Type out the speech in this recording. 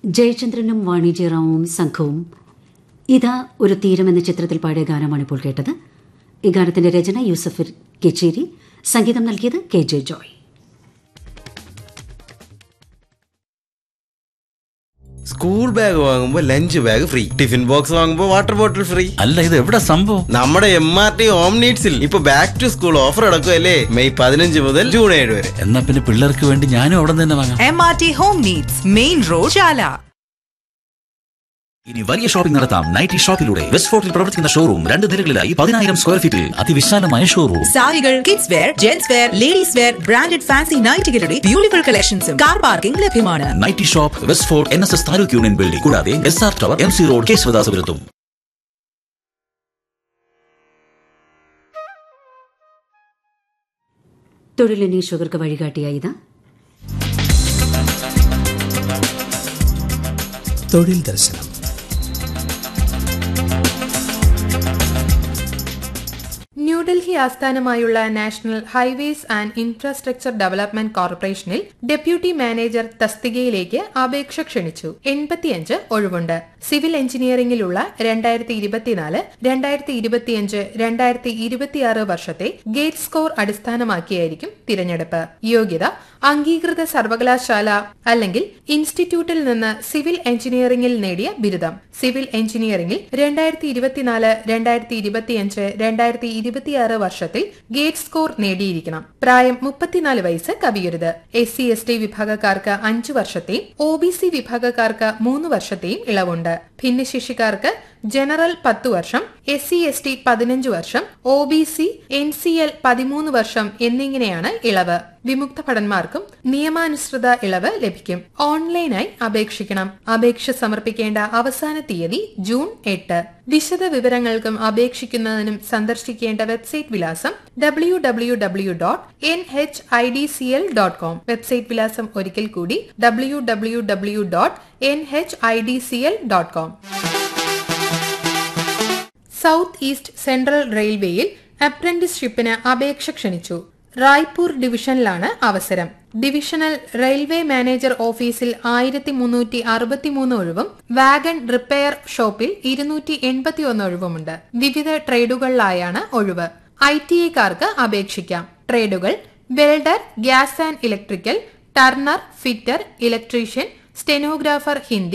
ജയചന്ദ്രനും വാണിജ്യറാവും സംഘവും ഇതാ ഒരു തീരം എന്ന ചിത്രത്തിൽ പാടിയ ഗാനമാണ് ഇപ്പോൾ കേട്ടത് ഈ ഗാനത്തിന്റെ രചന യൂസഫ് കെച്ചേരി സംഗീതം നൽകിയത് K J Joy school bag വാങ്ങുമ്പോ lunch bag free tiffin box വാങ്ങുമ്പോ വാട്ടർ ബോട്ടിൽ ഫ്രീ അല്ല ഇത് എവിടെ സംഭവം നമ്മുടെ എം ആർ ടി ഹോം നീഡ്സിൽ ഇപ്പൊ ബാക്ക് ടു സ്കൂൾ ഓഫർ അടക്കുമല്ലേ മെയ് പതിനഞ്ച് മുതൽ ജൂൺ ഏഴ് വരെ എന്നാ പിന്നെ പിള്ളേർക്ക് വേണ്ടി ഞാനും അവിടെ നിന്ന് തന്നെ വാങ്ങാം M R T home needs main road Chala ഇനി വലിയ ഷോപ്പിംഗ് നടത്താം നൈറ്റി ഷോപ്പിലൂടെ വെസ്റ്റ് ഫോർട്ടിൽ പ്രവർത്തിക്കുന്ന ഷോറൂം രണ്ട് നിലകളിലായി പതിനായിരം സ്ക്വയർ ഫീറ്റിൽ അതിവിശാലമായ ഷോറൂം സാരികൾ kids wear gents wear ladies wear branded fancy നൈറ്റുകളുടെ ബ്യൂട്ടിഫുൾ കളക്ഷൻസും കാർ പാർക്കിംഗ് ലഭ്യമാണ് nighty shop west fort N S S taluk union building കൂടാതെ S R tower M C road കേശവദാസപുരത്തും തൊഴിലന്വേഷകർക്ക് വഴികാട്ടിയായി ഇതാ തൊഴിൽ ദർശനം ന്യൂഡൽഹി ആസ്ഥാനമായുള്ള national highways and infrastructure development കോർപ്പറേഷനിൽ ഡെപ്യൂട്ടി മാനേജർ തസ്തികയിലേക്ക് അപേക്ഷ ക്ഷണിച്ചു എൺപത്തിയഞ്ച് ഒഴിവുണ്ട് സിവിൽ എഞ്ചിനീയറിംഗിലുള്ള രണ്ടായിരത്തി ഇരുപത്തിനാല് രണ്ടായിരത്തി ഇരുപത്തിയഞ്ച് രണ്ടായിരത്തി ഇരുപത്തിയാറ് വർഷത്തെ ഗേറ്റ് സ്കോർ അടിസ്ഥാനമാക്കിയായിരിക്കും തിരഞ്ഞെടുപ്പ് യോഗ്യത അംഗീകൃത സർവകലാശാല അല്ലെങ്കിൽ ഇൻസ്റ്റിറ്റ്യൂട്ടിൽ നിന്ന് സിവിൽ എഞ്ചിനീയറിംഗിൽ നേടിയ ബിരുദം സിവിൽ എഞ്ചിനീയറിംഗിൽ രണ്ടായിരത്തി ഇരുപത്തിനാല് രണ്ടായിരത്തി ഇരുപത്തിയഞ്ച് രണ്ടായിരത്തി ഇരുപത്തിയാറ് വർഷത്തിൽ ഗേറ്റ് സ്കോർ നേടിയിരിക്കണം പ്രായം മുപ്പത്തിനാല് വയസ്സ് കവിയരുത് എസ് സി എസ് ടി വിഭാഗക്കാർക്ക് അഞ്ചു വർഷത്തെയും ഒ ബി സി വിഭാഗക്കാർക്ക് മൂന്ന് വർഷത്തെയും ഇളവുണ്ട് ഭിന്നശേഷിക്കാർക്ക് ജനറൽ പത്തു വർഷം എസ് സി എസ് ടി പതിനഞ്ച് വർഷം O B C N C L പതിമൂന്ന് വർഷം എന്നിങ്ങനെയാണ് ഇളവ് വിമുക്ത ഭടന്മാർക്കും നിയമാനുസൃത ഇളവ് ലഭിക്കും ഓൺലൈനായി അപേക്ഷിക്കണം അപേക്ഷ സമർപ്പിക്കേണ്ട അവസാന തീയതി ജൂൺ എട്ട് വിശദ വിവരങ്ങൾക്കും അപേക്ഷിക്കുന്നതിനും സന്ദർശിക്കേണ്ട വെബ്സൈറ്റ് വിലാസം W W W dot N H I D C L dot com website വിലാസം ഒരിക്കൽ കൂടി W W W dot N H I D C L dot com south east central റെയിൽവേയിൽ അപ്രന്റീസ്ഷിപ്പിന് അപേക്ഷ ക്ഷണിച്ചു റായ്പൂർ ഡിവിഷനിലാണ് അവസരം ഡിവിഷണൽ റെയിൽവേ മാനേജർ ഓഫീസിൽ ആയിരത്തി മുന്നൂറ്റി അറുപത്തിമൂന്ന് ഒഴിവും വാഗൺ റിപ്പയർ ഷോപ്പിൽ ഇരുന്നൂറ്റി എൺപത്തി ഒന്ന് ഒഴിവുമുണ്ട് വിവിധ ട്രേഡുകളിലായാണ് ഒഴിവ് ഐ ടി ഐക്കാർക്ക് അപേക്ഷിക്കാം ട്രേഡുകൾ welder gas and electrical turner fitter electrician stenographer Hindi